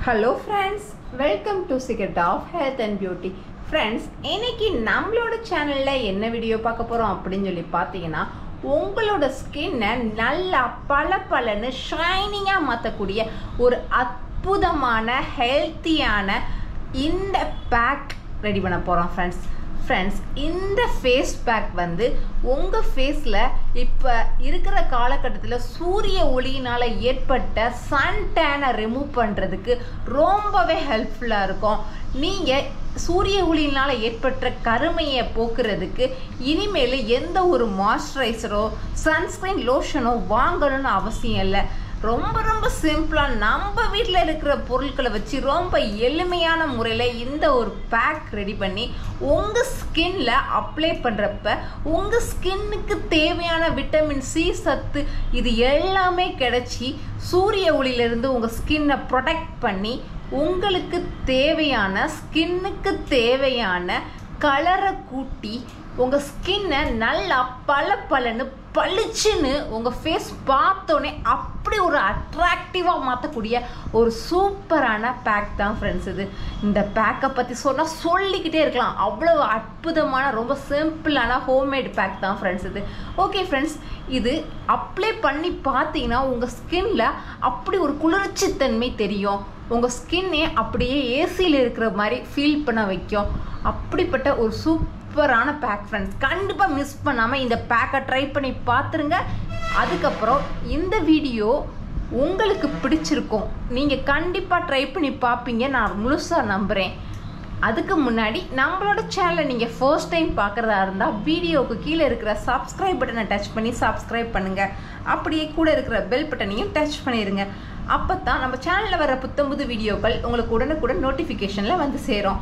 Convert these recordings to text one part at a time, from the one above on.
hello friends welcome to cigarette of health and beauty friends இன்னைக்கு நம்மளோட சேனலில் என்ன வீடியோ பார்க்க போகிறோம் அப்படின்னு சொல்லி பார்த்தீங்கன்னா உங்களோட ஸ்கின்னை நல்லா பல பலன்னு ஷைனிங்காக மாற்றக்கூடிய ஒரு அற்புதமான ஹெல்த்தியான இந்த பேக் ரெடி பண்ண போகிறோம் ஃப்ரெண்ட்ஸ் ஃப்ரெண்ட்ஸ் இந்த ஃபேஸ் பேக் வந்து உங்கள் ஃபேஸில் இப்போ இருக்கிற காலகட்டத்தில் சூரிய ஒளியினால் ஏற்பட்ட சன் டேனை ரிமூவ் பண்ணுறதுக்கு ரொம்பவே ஹெல்ப்ஃபுல்லாக இருக்கும் நீங்கள் சூரிய ஒளியினால் ஏற்பட்ட கருமையை போக்குறதுக்கு இனிமேல் எந்த ஒரு மாய்ஸ்சரைசரோ சன்ஸ்க்ரீன் லோஷனோ வாங்கணும்னு அவசியம் இல்லை ரொம்ப ரொம்ப சிம்பிளாக நம்ம வீட்டில் இருக்கிற பொருட்களை வச்சு ரொம்ப எளிமையான முறையில் இந்த ஒரு பேக் ரெடி பண்ணி உங்கள் ஸ்கின்ல அப்ளை பண்ணுறப்ப உங்கள் ஸ்கின்னுக்கு தேவையான விட்டமின் சி சத்து இது எல்லாமே கிடைச்சி சூரிய ஒளியிலிருந்து உங்கள் ஸ்கின்னை ப்ரொடெக்ட் பண்ணி உங்களுக்கு தேவையான ஸ்கின்னுக்கு தேவையான கலரை கூட்டி உங்கள் ஸ்கின்னை நல்லா பல பலன்னு பளிச்சுன்னு உங்கள் ஃபேஸ் பார்த்தோன்னே அப்படி ஒரு அட்ராக்டிவாக மாற்றக்கூடிய ஒரு சூப்பரான பேக் தான் ஃப்ரெண்ட்ஸ் இது இந்த பேக்கை பற்றி சொன்னால் சொல்லிக்கிட்டே இருக்கலாம் அவ்வளோ அற்புதமான ரொம்ப சிம்பிளான ஹோம்மேட் பேக் தான் ஃப்ரெண்ட்ஸ் இது ஓகே ஃப்ரெண்ட்ஸ் இது அப்ளை பண்ணி பார்த்தீங்கன்னா உங்கள் ஸ்கின்ல அப்படி ஒரு குளிர்ச்சி தன்மை தெரியும் உங்கள் ஸ்கின்னே அப்படியே ஏசியில் இருக்கிற மாதிரி ஃபீல் பண்ண வைக்கும் அப்படிப்பட்ட ஒரு சூப்பரான பேக் ஃப்ரெண்ட்ஸ் கண்டிப்பாக மிஸ் பண்ணாமல் இந்த பேக்கை ட்ரை பண்ணி பார்த்துருங்க அதுக்கப்புறம் இந்த வீடியோ உங்களுக்கு பிடிச்சிருக்கும் நீங்கள் கண்டிப்பாக ட்ரை பண்ணி பார்ப்பீங்க நான் முழுசாக நம்புகிறேன் அதுக்கு முன்னாடி நம்மளோட சேனலை நீங்கள் ஃபர்ஸ்ட் டைம் பார்க்குறதா இருந்தால் வீடியோவுக்கு கீழே இருக்கிற சப்ஸ்கிரைப் பட்டனை டச் பண்ணி சப்ஸ்கிரைப் பண்ணுங்கள் அப்படியே கூட இருக்கிற பெல் பட்டனையும் டச் பண்ணிடுங்க அப்போ தான் நம்ம சேனலில் வர புத்தம்புது வீடியோக்கள் உங்களுக்கு உடனுக்குடன் நோட்டிஃபிகேஷனில் வந்து சேரும்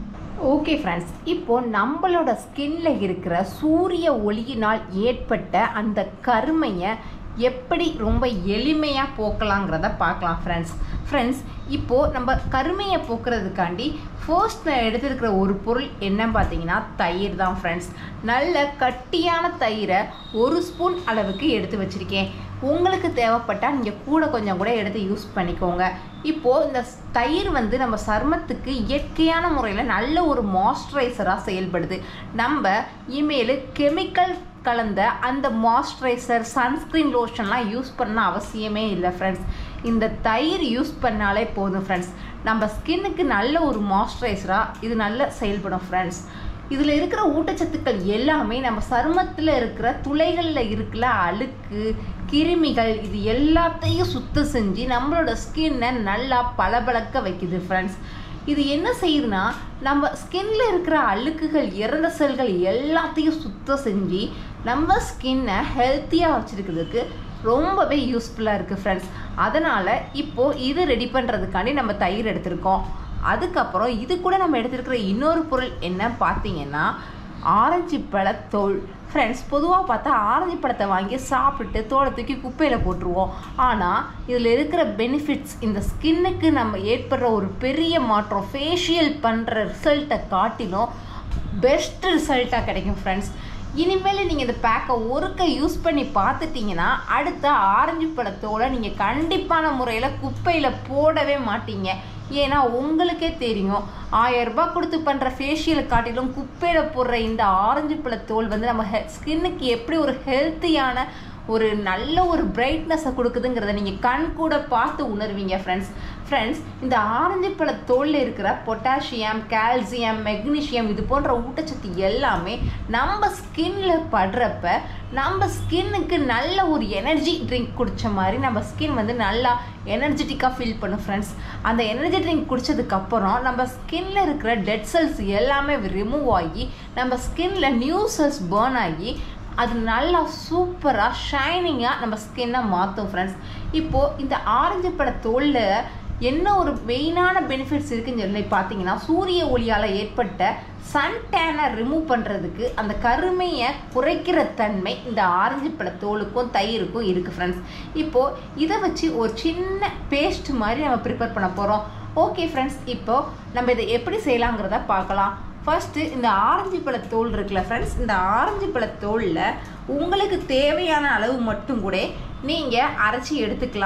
ஓகே ஃப்ரெண்ட்ஸ் இப்போ நம்மளோட ஸ்கின்ல இருக்கிற சூரிய ஒளியினால் ஏற்பட்ட அந்த கருமையை எப்படி ரொம்ப எளிமையாக போக்கலாங்கிறத பார்க்கலாம் ஃப்ரெண்ட்ஸ் ஃப்ரெண்ட்ஸ் இப்போது நம்ம கருமையை போக்குறதுக்காண்டி ஃபர்ஸ்ட் நான் எடுத்திருக்கிற ஒரு பொருள் என்ன பார்த்தீங்கன்னா தயிர் தான் ஃப்ரெண்ட்ஸ் நல்ல கட்டியான தயிரை ஒரு ஸ்பூன் அளவுக்கு எடுத்து வச்சுருக்கேன் உங்களுக்கு தேவைப்பட்டால் நீங்கள் கூட கொஞ்சம் கூட எடுத்து யூஸ் பண்ணிக்கோங்க இப்போது இந்த தயிர் வந்து நம்ம சருமத்துக்கு இயற்கையான முறையில் நல்ல ஒரு மாய்ஸ்சரைசராக செயல்படுது நம்ம இமெயில் கெமிக்கல் கலந்த அந்த மாய்ஸ்சரைசர் சன்ஸ்க்ரீன் லோஷன்லாம் யூஸ் பண்ண அவசியமே இல்லை ஃப்ரெண்ட்ஸ் இந்த தயிர் யூஸ் பண்ணாலே போதும் ஃப்ரெண்ட்ஸ் நம்ம ஸ்கின்னுக்கு நல்ல ஒரு மாய்ஸ்சரைசராக இது நல்ல செயல்படும் ஃப்ரெண்ட்ஸ் இதில் இருக்கிற ஊட்டச்சத்துக்கள் எல்லாமே நம்ம சருமத்தில் இருக்கிற துளைகளில் இருக்கிற அழுக்கு கிருமிகள் இது எல்லாத்தையும் சுத்தம் செஞ்சு நம்மளோட ஸ்கின்னை நல்லா பளபளக்க வைக்குது ஃப்ரெண்ட்ஸ் இது என்ன செய்யுதுன்னா நம்ம ஸ்கின்ல இருக்கிற அழுக்குகள் இறந்த செல்கள் எல்லாத்தையும் சுத்தம் செஞ்சு நம்ம ஸ்கின்னை ஹெல்த்தியாக வச்சுருக்கிறதுக்கு ரொம்பவே யூஸ்ஃபுல்லாக இருக்குது ஃப்ரெண்ட்ஸ் அதனால் இப்போது இது ரெடி பண்ணுறதுக்காண்டி நம்ம தயிர் எடுத்திருக்கோம் அதுக்கப்புறம் இது கூட நம்ம எடுத்திருக்கிற இன்னொரு பொருள் என்ன பார்த்தீங்கன்னா ஆரஞ்சு பழத்தோல் ஃப்ரெண்ட்ஸ் பொதுவாக பார்த்தா ஆரஞ்சு பழத்தை வாங்கி சாப்பிட்டு தோலை தூக்கி குப்பையில் போட்டுருவோம் ஆனால் இதில் இருக்கிற பெனிஃபிட்ஸ் இந்த ஸ்கின்னுக்கு நம்ம ஏற்படுற ஒரு பெரிய மாற்றம் ஃபேஷியல் பண்ணுற ரிசல்ட்டை காட்டிலும் பெஸ்ட் ரிசல்ட்டாக கிடைக்கும் ஃப்ரெண்ட்ஸ் இனிமேல் நீங்கள் இந்த பேக்கை ஒருக்க யூஸ் பண்ணி பார்த்துட்டிங்கன்னா அடுத்த ஆரஞ்சு பழத்தோட நீங்கள் கண்டிப்பான முறையில் குப்பையில் போடவே மாட்டீங்க ஏன்னா உங்களுக்கே தெரியும் ஆயிரம் ரூபாய் கொடுத்து பண்ணுற ஃபேஷியலை காட்டிலும் குப்பையில் போடுற இந்த ஆரஞ்சு பழத்தோல் வந்து நம்ம ஹெ ஸ்கின்னுக்கு எப்படி ஒரு ஹெல்த்தியான ஒரு நல்ல ஒரு பிரைட்னஸை கொடுக்குதுங்கிறத நீங்கள் கண் கூட பார்த்து உணர்வீங்க ஃப்ரெண்ட்ஸ் ஃப்ரெண்ட்ஸ் இந்த ஆரஞ்சு பழ தோலில் இருக்கிற பொட்டாசியம் கால்சியம் மெக்னீஷியம் இது போன்ற ஊட்டச்சத்து எல்லாமே நம்ம ஸ்கின்ல படுறப்ப நம்ம ஸ்கின்னுக்கு நல்ல ஒரு எனர்ஜி ட்ரிங்க் குடித்த மாதிரி நம்ம ஸ்கின் வந்து நல்லா எனர்ஜெட்டிக்காக ஃபீல் பண்ணும் ஃப்ரெண்ட்ஸ் அந்த எனர்ஜி ட்ரிங்க் குடித்ததுக்கப்புறம் நம்ம ஸ்கின்ல இருக்கிற டெட் செல்ஸ் எல்லாமே ரிமூவ் ஆகி நம்ம ஸ்கின்ல நியூ செல்ஸ் பேர்ன் ஆகி அது நல்லா சூப்பராக ஷைனிங்காக நம்ம ஸ்கின்னை மாற்றும் ஃப்ரெண்ட்ஸ் இப்போது இந்த ஆரஞ்சு பழ தோலில் என்ன ஒரு மெயினான பெனிஃபிட்ஸ் இருக்குன்னு சொல்லி பார்த்தீங்கன்னா சூரிய ஒளியால் ஏற்பட்ட சன் டேனை ரிமூவ் பண்ணுறதுக்கு அந்த கருமையை குறைக்கிற தன்மை இந்த ஆரஞ்சு பழ தோலுக்கும் தயிருக்கும் இருக்குது ஃப்ரெண்ட்ஸ் இப்போது இதை வச்சு ஒரு சின்ன பேஸ்ட் மாதிரி நம்ம ப்ரிப்பேர் பண்ண போகிறோம் ஓகே ஃப்ரெண்ட்ஸ் இப்போது நம்ம இதை எப்படி செய்யலாங்கிறத பார்க்கலாம் ஃபஸ்ட்டு இந்த ஆரஞ்சு பழத்தோல் இருக்குல்ல ஃப்ரெண்ட்ஸ் இந்த ஆரஞ்சு பழத்தோலில் உங்களுக்கு தேவையான அளவு மட்டும் கூட நீங்கள் அரைச்சி எடுத்துக்கலாம்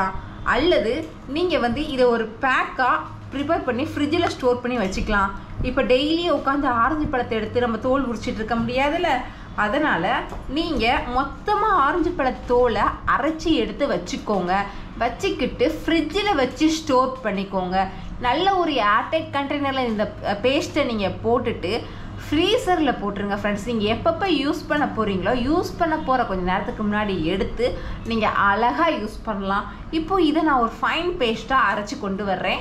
அல்லது நீங்கள் வந்து இதை ஒரு பேக்காக ப்ரிப்பேர் பண்ணி ஃப்ரிட்ஜில் ஸ்டோர் பண்ணி வச்சுக்கலாம் இப்போ டெய்லியும் உட்காந்து ஆரஞ்சு பழத்தை எடுத்து நம்ம தோல் உரிச்சிட்டு இருக்க முடியாதுல்ல அதனால் நீங்கள் மொத்தமாக ஆரஞ்சு பழத்தோலை அரைச்சி எடுத்து வச்சுக்கோங்க வச்சுக்கிட்டு ஃப்ரிட்ஜில் வச்சு ஸ்டோர் பண்ணிக்கோங்க நல்ல ஒரு ஏர்டைட் கண்டெய்னரில் இந்த பேஸ்ட்டை நீங்கள் போட்டுட்டு ஃப்ரீசரில் போட்டுருங்க ஃப்ரெண்ட்ஸ் நீங்கள் எப்பப்போ யூஸ் பண்ண போகிறீங்களோ யூஸ் பண்ண போகிற கொஞ்சம் நேரத்துக்கு முன்னாடி எடுத்து நீங்கள் அழகாக யூஸ் பண்ணலாம் இப்போ இதை நான் ஒரு ஃபைன் பேஸ்ட்டாக அரைச்சி கொண்டு வர்றேன்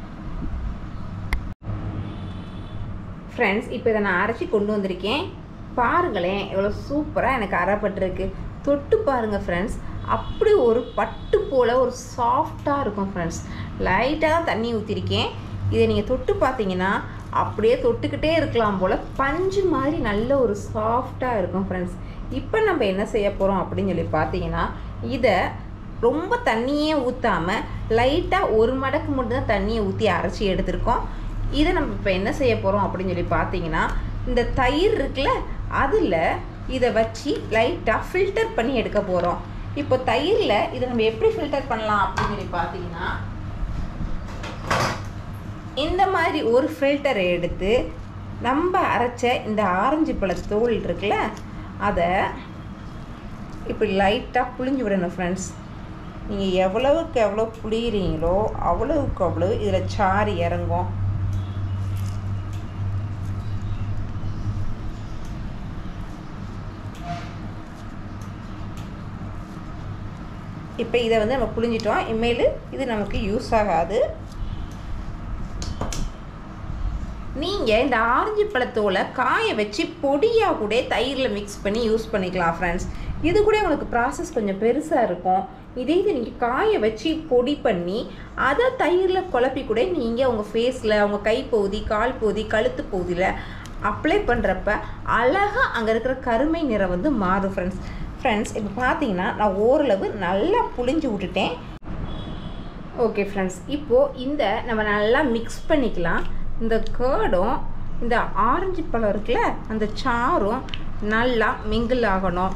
ஃப்ரெண்ட்ஸ் இப்போ இதை நான் அரைச்சி கொண்டு வந்திருக்கேன் பாருங்களேன் எவ்வளோ சூப்பராக எனக்கு அரைப்பட்டிருக்கு தொட்டு பாருங்கள் ஃப்ரெண்ட்ஸ் அப்படி ஒரு பட்டு போல் ஒரு சாஃப்டாக இருக்கும் ஃப்ரெண்ட்ஸ் லைட்டாக தான் தண்ணி ஊற்றிருக்கேன் இதை நீங்கள் தொட்டு பார்த்தீங்கன்னா அப்படியே தொட்டுக்கிட்டே இருக்கலாம் போல் பஞ்சு மாதிரி நல்ல ஒரு சாஃப்டாக இருக்கும் ஃப்ரெண்ட்ஸ் இப்போ நம்ம என்ன செய்ய போகிறோம் அப்படின்னு சொல்லி பார்த்தீங்கன்னா இதை ரொம்ப தண்ணியே ஊற்றாமல் லைட்டாக ஒரு மடக்கு மட்டும் தான் தண்ணியை ஊற்றி அரைச்சி எடுத்திருக்கோம் இதை நம்ம இப்போ என்ன செய்ய போகிறோம் அப்படின்னு சொல்லி பார்த்தீங்கன்னா இந்த தயிர் இருக்குல்ல அதில் இதை வச்சு லைட்டாக ஃபில்டர் பண்ணி எடுக்க போகிறோம் இப்போ தயிரில் இதை நம்ம எப்படி ஃபில்டர் பண்ணலாம் அப்படின்னு சொல்லி பார்த்தீங்கன்னா இந்த மாதிரி ஒரு ஃபில்டரை எடுத்து நம்ம அரைச்ச இந்த ஆரஞ்சு பழ தோல் இருக்குல்ல அதை இப்படி லைட்டாக புளிஞ்சு விடணும் ஃப்ரெண்ட்ஸ் நீங்கள் எவ்வளவுக்கு எவ்வளோ புளியிறீங்களோ அவ்வளவுக்கு அவ்வளோ இதில் சாறு இறங்கும் இப்போ இதை வந்து நம்ம புளிஞ்சிட்டோம் இனிமேல் இது நமக்கு யூஸ் ஆகாது நீங்கள் இந்த ஆரஞ்சு பழத்தோலை காய வச்சு பொடியாக கூட தயிரில் மிக்ஸ் பண்ணி யூஸ் பண்ணிக்கலாம் ஃப்ரெண்ட்ஸ் இது கூட உங்களுக்கு ப்ராசஸ் கொஞ்சம் பெருசாக இருக்கும் இதே இது நீங்கள் காய வச்சு பொடி பண்ணி அதை தயிரில் குழப்பி கூட நீங்கள் உங்கள் ஃபேஸில் உங்கள் கைப்பகுதி கால் பகுதி கழுத்து பகுதியில் அப்ளை பண்ணுறப்ப அழகாக அங்கே இருக்கிற கருமை நிறம் வந்து மாறும் ஃப்ரெண்ட்ஸ் ஃப்ரெண்ட்ஸ் இப்போ பார்த்தீங்கன்னா நான் ஓரளவு நல்லா புளிஞ்சு விட்டுட்டேன் ஓகே ஃப்ரெண்ட்ஸ் இப்போது இந்த நம்ம நல்லா மிக்ஸ் பண்ணிக்கலாம் இந்த கேர்டும் இந்த ஆரஞ்சு பழம் இருக்குல்ல அந்த சாரும் நல்லா மிங்கிள் ஆகணும்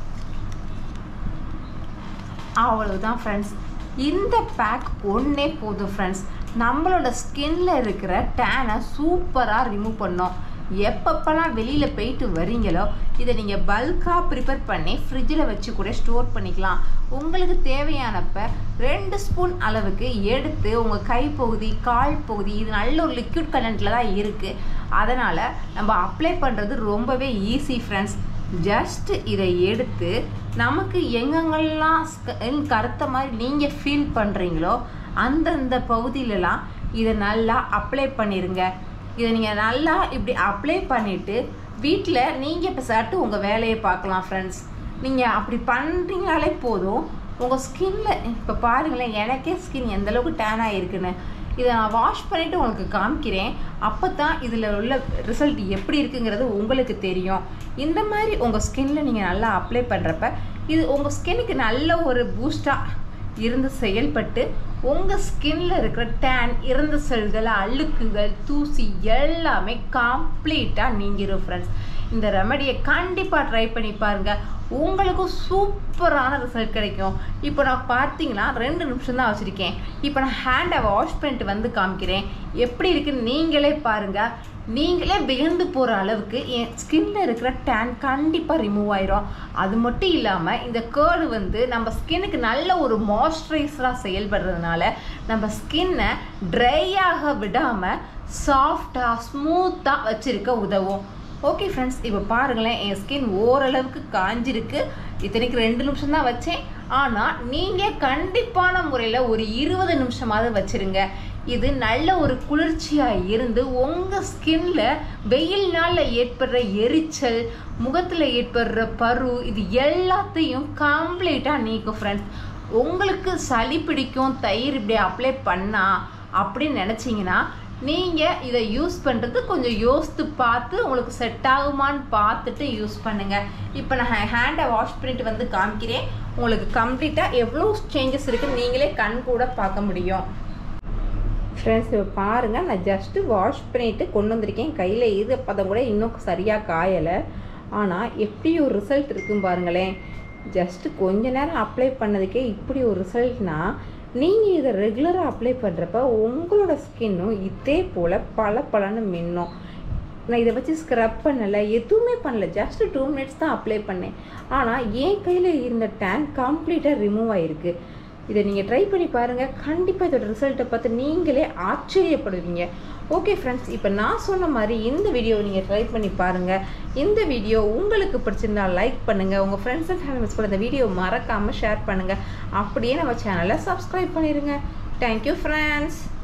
அவ்வளவுதான் ஃப்ரெண்ட்ஸ் இந்த பேக் ஒன்றே போதும் ஃப்ரெண்ட்ஸ் நம்மளோட ஸ்கின்ல இருக்கிற டேனை சூப்பராக ரிமூவ் பண்ணோம் எப்பப்பெல்லாம் வெளியில் போயிட்டு வரீங்களோ இதை நீங்கள் பல்காக ப்ரிப்பேர் பண்ணி ஃப்ரிட்ஜில் வச்சு கூட ஸ்டோர் பண்ணிக்கலாம் உங்களுக்கு தேவையானப்ப ரெண்டு ஸ்பூன் அளவுக்கு எடுத்து உங்கள் கைப்பகுதி கால் பகுதி இது நல்ல ஒரு லிக்விட் கலண்டில் தான் இருக்குது அதனால் நம்ம அப்ளை பண்ணுறது ரொம்பவே ஈஸி ஃப்ரெண்ட்ஸ் ஜஸ்ட் இதை எடுத்து நமக்கு எங்கெங்கெல்லாம் ஸ்கின் கருத்த மாதிரி நீங்கள் ஃபீல் பண்ணுறீங்களோ அந்தந்த பகுதியிலலாம் இதை நல்லா அப்ளை பண்ணிடுங்க இதை நீங்கள் நல்லா இப்படி அப்ளை பண்ணிவிட்டு வீட்டில் நீங்கள் இப்போ சட்டு உங்கள் வேலையை பார்க்கலாம் ஃப்ரெண்ட்ஸ் நீங்கள் அப்படி பண்ணுறீங்கனாலே போதும் உங்கள் ஸ்கின்ல இப்போ பாருங்களேன் எனக்கே ஸ்கின் எந்தளவுக்கு டேன் ஆகிருக்குன்னு இதை நான் வாஷ் பண்ணிவிட்டு உங்களுக்கு காமிக்கிறேன் அப்போ தான் இதில் உள்ள ரிசல்ட் எப்படி இருக்குங்கிறது உங்களுக்கு தெரியும் இந்த மாதிரி உங்கள் ஸ்கின்ல நீங்கள் நல்லா அப்ளை பண்ணுறப்ப இது உங்கள் ஸ்கின்னுக்கு நல்ல ஒரு பூஸ்டாக இருந்து செயல்பட்டு உங்கள் ஸ்கின்ல இருக்கிற டேன் இறந்த செல்கள் அழுக்குகள் தூசி எல்லாமே கம்ப்ளீட்டாக நீங்கிரும் ஃப்ரெண்ட்ஸ் இந்த ரெமடியை கண்டிப்பாக ட்ரை பண்ணி பாருங்கள் உங்களுக்கும் சூப்பரான ரிசல்ட் கிடைக்கும் இப்போ நான் பார்த்தீங்கன்னா ரெண்டு நிமிஷம் தான் வச்சுருக்கேன் இப்போ நான் ஹேண்டை வாஷ் பண்ணிட்டு வந்து காமிக்கிறேன் எப்படி இருக்குன்னு நீங்களே பாருங்கள் நீங்களே வியந்து போகிற அளவுக்கு என் ஸ்கின்ல இருக்கிற டேன் கண்டிப்பாக ரிமூவ் ஆயிரும் அது மட்டும் இல்லாமல் இந்த கேர்டு வந்து நம்ம ஸ்கின்னுக்கு நல்ல ஒரு மாய்ஸ்சரைசராக செயல்படுறதுனால நம்ம ஸ்கின்னை ட்ரையாக விடாமல் சாஃப்டாக ஸ்மூத்தாக வச்சுருக்க உதவும் ஓகே ஃப்ரெண்ட்ஸ் இப்போ பாருங்களேன் என் ஸ்கின் ஓரளவுக்கு காஞ்சிருக்கு இத்தனைக்கு ரெண்டு நிமிஷம் தான் வச்சேன் ஆனால் நீங்கள் கண்டிப்பான முறையில் ஒரு இருபது நிமிஷமாவது வச்சுருங்க இது நல்ல ஒரு குளிர்ச்சியாக இருந்து உங்கள் ஸ்கின்ல வெயில் நாளில் ஏற்படுற எரிச்சல் முகத்தில் ஏற்படுற பரு இது எல்லாத்தையும் கம்ப்ளீட்டாக நீக்கும் ஃப்ரெண்ட்ஸ் உங்களுக்கு சளி பிடிக்கும் தயிர் இப்படி அப்ளை பண்ணா அப்படின்னு நினச்சிங்கன்னா நீங்கள் இதை யூஸ் பண்ணுறது கொஞ்சம் யோசித்து பார்த்து உங்களுக்கு செட் ஆகுமான்னு பார்த்துட்டு யூஸ் பண்ணுங்கள் இப்போ நான் ஹேண்டை வாஷ் பண்ணிட்டு வந்து காமிக்கிறேன் உங்களுக்கு கம்ப்ளீட்டாக எவ்வளோ சேஞ்சஸ் இருக்குன்னு நீங்களே கண் கூட பார்க்க முடியும் ஃப்ரெண்ட்ஸ் இப்போ பாருங்கள் நான் ஜஸ்ட்டு வாஷ் பண்ணிவிட்டு கொண்டு வந்திருக்கேன் கையில் இது பதம் கூட இன்னும் சரியாக காயலை ஆனால் எப்படி ஒரு ரிசல்ட் இருக்குன்னு பாருங்களேன் ஜஸ்ட்டு கொஞ்ச நேரம் அப்ளை பண்ணதுக்கே இப்படி ஒரு ரிசல்ட்னா நீங்கள் இதை ரெகுலராக அப்ளை பண்ணுறப்ப உங்களோட ஸ்கின்னும் இதே போல் பல பலன்னு மின்னும் நான் இதை வச்சு ஸ்க்ரப் பண்ணலை எதுவுமே பண்ணல ஜஸ்ட் டூ மினிட்ஸ் தான் அப்ளை பண்ணேன் ஆனால் என் கையில் இருந்த டேன் கம்ப்ளீட்டாக ரிமூவ் ஆகிருக்கு இதை நீங்கள் ட்ரை பண்ணி பாருங்கள் கண்டிப்பாக இதோட ரிசல்ட்டை பார்த்து நீங்களே ஆச்சரியப்படுவீங்க ஓகே ஃப்ரெண்ட்ஸ் இப்போ நான் சொன்ன மாதிரி இந்த வீடியோவை நீங்கள் ட்ரை பண்ணி பாருங்கள் இந்த வீடியோ உங்களுக்கு பிடிச்சிருந்தா லைக் பண்ணுங்கள் உங்கள் ஃப்ரெண்ட்ஸ் அண்ட் ஃபேமிலிஸ் கூட இந்த வீடியோ மறக்காமல் ஷேர் பண்ணுங்கள் அப்படியே நம்ம சேனலை சப்ஸ்கிரைப் பண்ணிடுங்க தேங்க்யூ ஃப்ரெண்ட்ஸ்